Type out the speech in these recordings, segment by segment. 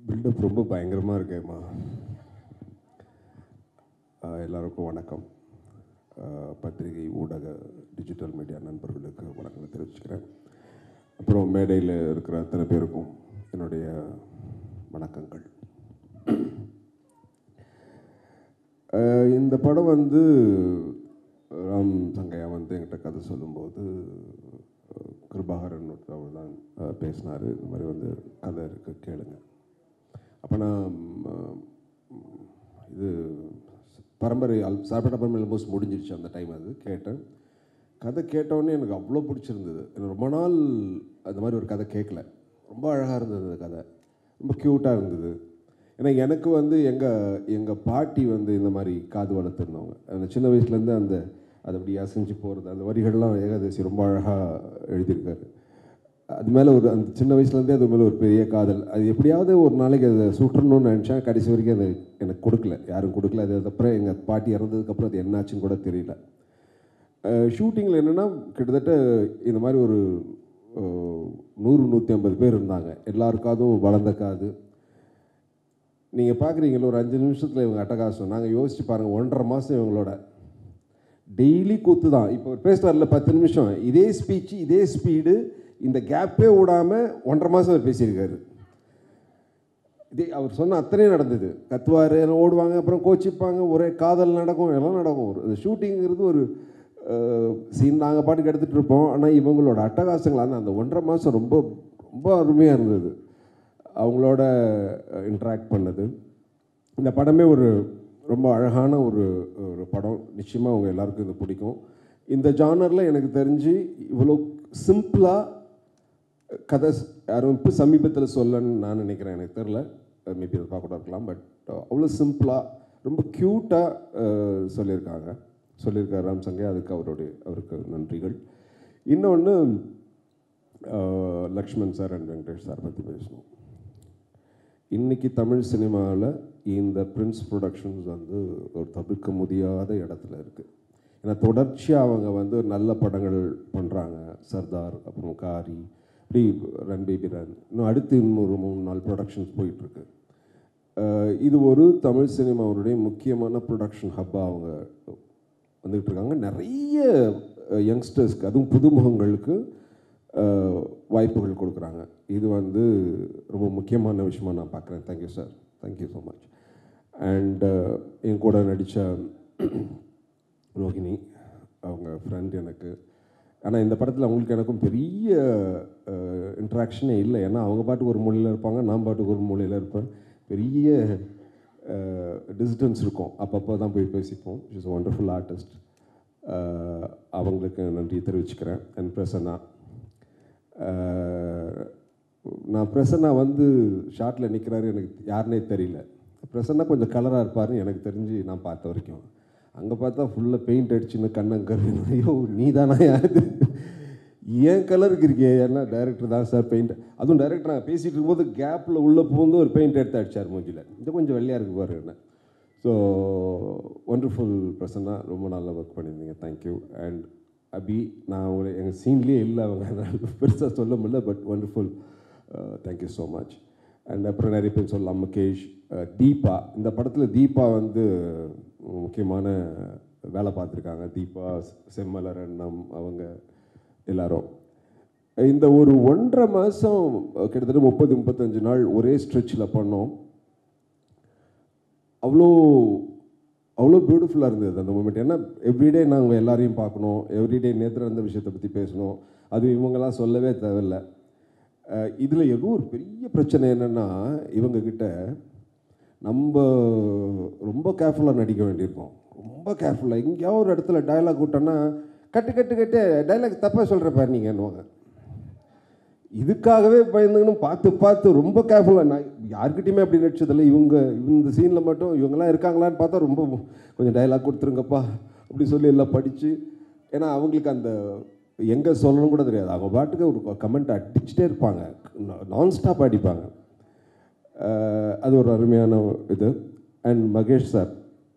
build up ரொம்ப பயங்கரமாக இருக்கேம்மா ஆஹ் எல்லாருக்கும் வணக்கம் ஆஹ் பத்திரிகை ஊடக டிஜிட்டல் மீடியா நண்பர்களுக்கு வணக்கங்களை தெரிவிச்சுக்கிறேன் அப்புறம் மேடையில் இருக்கிற அத்தனை பேருக்கும் என்னுடைய வணக்கங்கள் ஆஹ் இந்த படம் வந்து ராம் சங்கையா வந்து என்கிட்ட கதை சொல்லும்போது ஆஹ் கிருபாகரன் அவர் தான் பேசினார் இந்த மாதிரி வந்து கதை இருக்கு கேளுங்க அப்போ நான் ம், இது பரம்பரை அல் சாப்பிட்ட பரம்பரை ஆல்மோஸ்ட் முடிஞ்சிருச்சு அந்த டைம் அது கேட்டேன் கதை கேட்டோடனே எனக்கு அவ்வளோ பிடிச்சிருந்தது எனக்கு ரொம்ப நாள் அந்த மாதிரி ஒரு கதை கேட்கல ரொம்ப அழகாக இருந்தது அந்த கதை ரொம்ப க்யூட்டாக இருந்தது ஏன்னா எனக்கு வந்து எங்கள் எங்கள் பாட்டி வந்து இந்த மாதிரி காது வளர்த்துருந்தவங்க அந்த சின்ன வயசுலேருந்து அந்த அது அப்படி அசைஞ்சு போகிறது அந்த வரிகள்லாம் ஏகாதசி ரொம்ப அழகாக எழுதியிருக்காரு அது மேலே ஒரு அந்த சின்ன வயசுலேருந்தே அது மேலே ஒரு பெரிய காதல் அது எப்படியாவது ஒரு நாளைக்கு அதை சுற்றணும்னு நினச்சேன் கடைசி வரைக்கும் அது எனக்கு கொடுக்கல யாரும் கொடுக்கல அது அதுக்கப்புறம் எங்கள் பாட்டி இறந்ததுக்கப்புறம் அது என்னாச்சுன்னு கூட தெரியல ஷூட்டிங்கில் என்னென்னா கிட்டத்தட்ட இந்த மாதிரி ஒரு அஹ், நூறு நூற்றி ஐம்பது பேர் இருந்தாங்க எல்லாருக்காதும் வளர்ந்த காது நீங்கள் பார்க்குறீங்களா ஒரு அஞ்சு நிமிஷத்தில் இவங்க அட்டகாசம் நாங்கள் யோசிச்சு பாருங்கள் ஒன்றரை மாதம் இவங்களோட டெய்லி கூத்து தான் இப்போ பேசுவார்ல பத்து நிமிஷம் இதே ஸ்பீச்சு இதே ஸ்பீடு இந்த கேப்பே விடாமல் ஒன்றரை மாதம் அவர் பேசியிருக்காரு இதே அவர் சொன்ன அத்தனையும் நடந்தது கத்துவார் ஓடுவாங்க அப்புறம் கோச்சிப்பாங்க ஒரே காதல் நடக்கும் எல்லாம் நடக்கும் ஒரு ஷூட்டிங்கிறது ஒரு சீன் நாங்கள் பாட்டுக்கு எடுத்துகிட்டு இருப்போம் ஆனால் இவங்களோட அட்டகாசங்கள் அந்த அந்த ஒன்றரை மாதம் ரொம்ப ரொம்ப அருமையாக இருந்தது அவங்களோட இன்ட்ராக்ட் பண்ணது இந்த படமே ஒரு ரொம்ப அழகான ஒரு ஒரு படம் நிச்சயமாக அவங்க எல்லாருக்கும் இது பிடிக்கும் இந்த ஜானரில் எனக்கு தெரிஞ்சு இவ்வளோ சிம்பிளாக கதை ஸ்- யாரும் இப்போ சமீபத்தில் சொல்லன்னு நான் நினைக்கிறேன் எனக்கு தெரில மேபி அதை பார்க்க கூட இருக்கலாம் பட் அவ்வளோ சிம்பிளாக ரொம்ப க்யூட்டாக சொல்லியிருக்காங்க சொல்லியிருக்காரு ராம் சங்கை அதுக்கு அவருடைய அவருக்கு நன்றிகள் இன்னொன்று Lakshman sir and Venkatesh sir பற்றி பேசணும் இன்னைக்கு தமிழ் சினிமாவில் இந்த பிரின்ஸ் ப்ரொடக்ஷன்ஸ் வந்து ஒரு தவிர்க்க முடியாத இடத்துல இருக்குது ஏன்னா தொடர்ச்சியாக அவங்க வந்து நல்ல படங்கள் பண்ணுறாங்க சர்தார் அப்புறம் காரி இப்படி ரன் பேபி ரன் இன்னும் அடுத்து இன்னொரு மூணு நாலு ப்ரொடக்ஷன்ஸ் போயிட்டுருக்கு இது ஒரு தமிழ் சினிமாவுடைய முக்கியமான ப்ரொடக்ஷன் ஹப்பாக அவங்க வந்துகிட்டு இருக்காங்க நிறைய யங்ஸ்டர்ஸ்க்கு அதுவும் புதுமுகங்களுக்கு அஹ், வாய்ப்புகள் கொடுக்குறாங்க இது வந்து ரொம்ப முக்கியமான விஷயமா நான் பார்க்குறேன் thank you sir thank you so much and என் கூட நடித்த ரோஹிணி அவங்க ஃப்ரெண்ட் எனக்கு ஆனால் இந்த படத்தில் அவங்களுக்கு எனக்கும் பெரிய இன்ட்ராக்ஷனே இல்லை ஏன்னா அவங்க பாட்டுக்கு ஒரு மொழியில் இருப்பாங்க நான் பாட்டுக்கு ஒரு மொழியில் இருப்பேன் பெரிய டிஸ்டன்ஸ் இருக்கும் அப்பப்போ தான் போய் பேசிப்போம் இஸ் ஒண்டர்ஃபுல் ஆர்டிஸ்ட் அவங்களுக்கு நன்றி தெரிவிச்சுக்கிறேன் அண்ட் பிரசன்னா அஹ், நான் பிரசன்னா வந்து ஷார்ட்டில் நிற்கிறாரு எனக்கு யாருனே தெரியல பிரசன்னா கொஞ்சம் கலராக இருப்பாருன்னு எனக்கு தெரிஞ்சு நான் பார்த்த வரைக்கும் அங்கே பார்த்தா ஃபுல்லாக பெயிண்ட் அடிச்சுன்னு கண்ணங்கரு ஐயோ நீ தானா யாரு ஏன் கலருக்கு இருக்கே ஏன்னா டைரக்டர் தான் சார் பெயிண்ட் அதுவும் டைரக்டர் நாங்கள் பேசிகிட்டு இருக்கும்போது கேப்பில் உள்ளே பூந்து ஒரு பெயிண்ட் எடுத்து அடிச்சார் மூஞ்சியில் இது கொஞ்சம் வெள்ளையாக இருக்கு பாரு என்ன ஸோ ஒண்டர்ஃபுல் பிரசன்னா ரொம்ப நல்லா ஒர்க் பண்ணியிருந்தீங்க தேங்க்யூ அண்ட் அபி நான் ஒரு எங்கள் சீன்லேயே இல்லை அவங்க அதனால பெருசாக சொல்ல முடியல but wonderful thank you so much and அப்புறம் நிறைய பேர் சொல்லலாம் முகேஷ் அஹ், தீபா இந்த படத்தில் தீபா வந்து முக்கியமான வேலை பார்த்துருக்காங்க தீபா செம்மலர் அண்ணம் அவங்க எல்லாரும் இந்த ஒரு ஒன்றரை மாதம் கிட்டத்தட்ட முப்பது முப்பத்தஞ்சு நாள் ஒரே ஸ்ட்ரெச்சில் பண்ணோம் அவ்வளோ அவ்வளோ பியூட்டிஃபுல்லாக இருந்தது அந்த மூமெண்ட் ஏன்னா எவ்ரிடே நாங்கள் எல்லாரையும் பார்க்கணும் எவ்ரிடே நேற்று நடந்த விஷயத்தை பற்றி பேசணும் அது இவங்கெல்லாம் சொல்லவே தேவையில்ல இதில் ஏதோ ஒரு பெரிய பிரச்சனை என்னென்னா இவங்கக்கிட்ட நம்ம ரொம்ப கேர்ஃபுல்லாக நடிக்க வேண்டியிருக்கோம் ரொம்ப கேர்ஃபுல்லாக எங்கேயாவது ஒரு இடத்துல டயலாக் விட்டோன்னா கட்டு கட்டு கட்டு டைலாக் தப்பாக சொல்கிறப்ப நீங்கன்னுவாங்க இதுக்காகவே பயந்துக்கணும் பார்த்து பார்த்து ரொம்ப கேர்ஃபுல்லாக நான் யார்கிட்டயுமே அப்படி நடிச்சதில்லை இவங்க இந்த சீனில் மட்டும் இவங்கெல்லாம் இருக்காங்களான்னு பார்த்தா ரொம்ப கொஞ்சம் டைலாக் கொடுத்துருங்கப்பா அப்படி சொல்லி எல்லாம் படித்து ஏன்னா அவங்களுக்கு அந்த எங்கே சொல்லணும் கூட தெரியாது அவங்க பாட்டுக்கு ஒரு கமெண்ட் அடிச்சுட்டே இருப்பாங்க நான் ஸ்டாப் அடிப்பாங்க அஹ் அது ஒரு அருமையான இது அண்ட் மகேஷ் சார்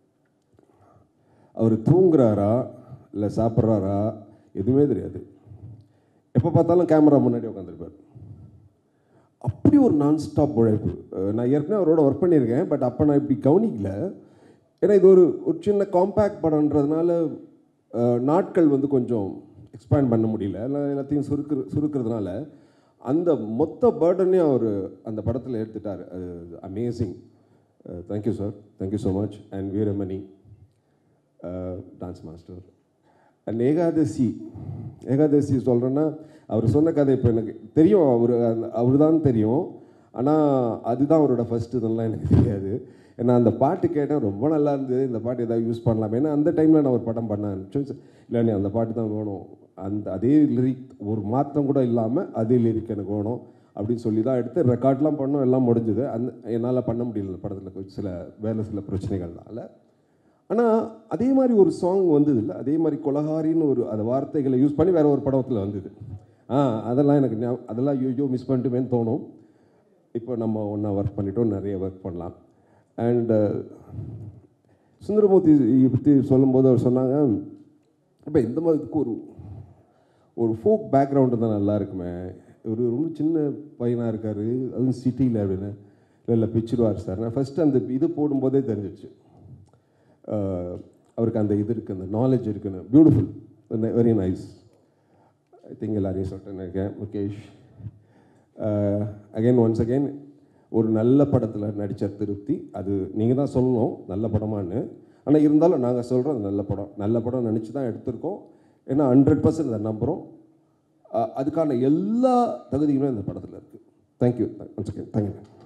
அவர் தூங்குறாரா இல்லை சாப்பிட்றாரா எதுவுமே தெரியாது எப்போ பார்த்தாலும் கேமரா முன்னாடி உட்காந்துருப்பார் அப்படி அப்படி ஒரு நான் ஸ்டாப் உழைப்பு அஹ் நான் ஏற்கனவே அவரோட ஒர்க் பண்ணியிருக்கேன் பட் அப்போ நான் இப்படி கவனிக்கல ஏன்னா இது ஒரு ஒரு சின்ன காம்பேக்ட் படம்ன்றதுனால அஹ், நாட்கள் வந்து கொஞ்சம் எக்ஸ்பேண்ட் பண்ண முடியல எல்லாம் எல்லாத்தையும் சுருக்குற சுருக்கிறதுனால அந்த மொத்த பேர்டனையும் அவர் அந்த படத்தில் எடுத்துட்டார் அது amazing thank you sir thank you so much and Veeramani dance master and Ekadasi Ekadasi சொல்கிறேன்னா அவர் சொன்ன கதை இப்போ எனக்கு தெரியும் அவர் அவர் தான் தெரியும் ஆனால் அதுதான் அவரோட ஃபஸ்ட்டு இதெல்லாம் எனக்கு தெரியாது ஏன்னா அந்த பாட்டு கேட்டேன் ரொம்ப நல்லா இருந்தது இந்த பாட்டு ஏதாவது யூஸ் பண்ணலாம் ஏன்னா அந்த டைமில் நான் ஒரு படம் பண்ணேன் இல்லை நீ அந்த பாட்டு தான் வேணும் அந்த அதே லிரிக் ஒரு மாற்றம் கூட இல்லாமல் அதே லிரிக் எனக்கு வேணும் அப்படின்னு சொல்லி தான் எடுத்து ரெக்கார்ட்லாம் பண்ணோம் எல்லாம் முடிஞ்சுது அந்த என்னால் பண்ண முடியல இந்த படத்தில் கொஞ்சம் சில வேலை சில பிரச்சனைகள்னால ஆனால் அதே மாதிரி ஒரு சாங் வந்தது இல்லை அதே மாதிரி கொலகாரின்னு ஒரு அந்த வார்த்தைகளை யூஸ் பண்ணி வேற ஒரு படத்தில் வந்தது ஆ அதெல்லாம் எனக்கு ஞாபகம் அதெல்லாம் ஐயோ மிஸ் பண்ணிட்டுமேன்னு தோணும் இப்போ நம்ம ஒன்றா ஒர்க் பண்ணிட்டோம் நிறைய ஒர்க் பண்ணலாம் அண்டு சுந்தரமூர்த்தி பற்றி சொல்லும்போது அவர் சொன்னாங்க இப்போ இந்த மாதிரி இதுக்கு ஒரு ஒரு ஃபோக் பேக்ரவுண்டு தான் நல்லா இருக்குமே ஒரு ரொம்ப சின்ன பையனாக இருக்கார் அதுவும் சிட்டியில் அப்படின்னு இல்லை இல்லை பிச்சிருவார் சார் நான் ஃபஸ்ட்டு அந்த இது போடும்போதே தெரிஞ்சிச்சு அஹ் அவருக்கு அந்த இது இருக்குது அந்த நாலேஜ் இருக்குன்னு beautiful very nice I think எல்லாரையும் சொல்லிட்டேன்னு இருக்கேன் முகேஷ் அகைன் ஒன்ஸ் அகைன் ஒரு நல்ல படத்தில் நடித்த திருப்தி அது நீங்கள் தான் சொல்லணும் நல்ல படமான்னு ஆனால் இருந்தாலும் நாங்கள் சொல்கிறோம் அது நல்ல படம் நல்ல படம் நினச்சி தான் எடுத்திருக்கோம் ஏன்னா ஹண்ட்ரட் பர்சன்ட் அதை நம்புகிறோம் அஹ் அதுக்கான எல்லா தகுதிகளும் இந்த படத்தில் இருக்குது தேங்க்யூ ஒன்ஸ் அகேன் தேங்க்யூ